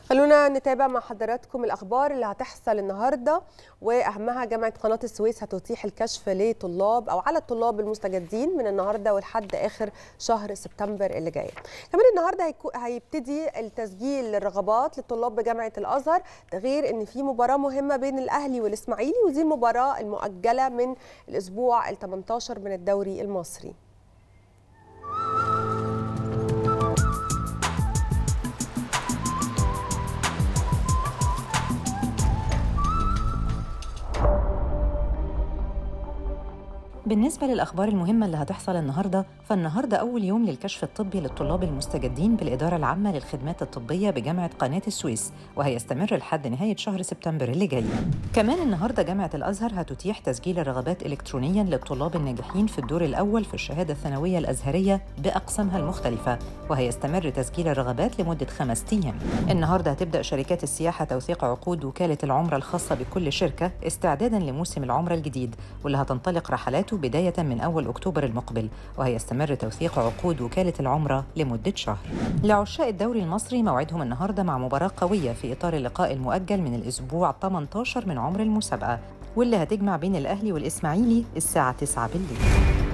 خلونا نتابع مع حضراتكم الأخبار اللي هتحصل النهاردة وأهمها جامعة قناة السويس هتتيح الكشف لطلاب أو على الطلاب المستجدين من النهاردة ولحد آخر شهر سبتمبر اللي جاي كمان النهاردة هيبتدي التسجيل الرغبات للطلاب بجامعة الأزهر ده غير أن في مباراة مهمة بين الأهلي والإسماعيلي ودي المباراة المؤجلة من الأسبوع ال 18 من الدوري المصري بالنسبة للأخبار المهمة اللي هتحصل النهاردة فالنهاردة أول يوم للكشف الطبي للطلاب المستجدين بالإدارة العامة للخدمات الطبية بجامعة قناة السويس وهيستمر لحد نهاية شهر سبتمبر اللي جاي كمان النهاردة جامعة الأزهر هتتيح تسجيل الرغبات إلكترونيا للطلاب الناجحين في الدور الأول في الشهادة الثانوية الأزهرية بأقسامها المختلفة وهيستمر تسجيل الرغبات لمدة خمس أيام النهاردة هتبدأ شركات السياحة توثيق عقود وكالة العمرة الخاصة بكل شركة استعدادا لموسم العمرة الجديد واللي هتنطلق رحلاته بداية من أول أكتوبر المقبل وهيستمر توثيق عقود وكالة العمرة لمدة شهر لعشاق الدوري المصري موعدهم النهاردة مع مباراة قوية في إطار اللقاء المؤجل من الأسبوع 18 من عمر المسابقة واللي هتجمع بين الأهلي والإسماعيلي الساعة 9 بالليل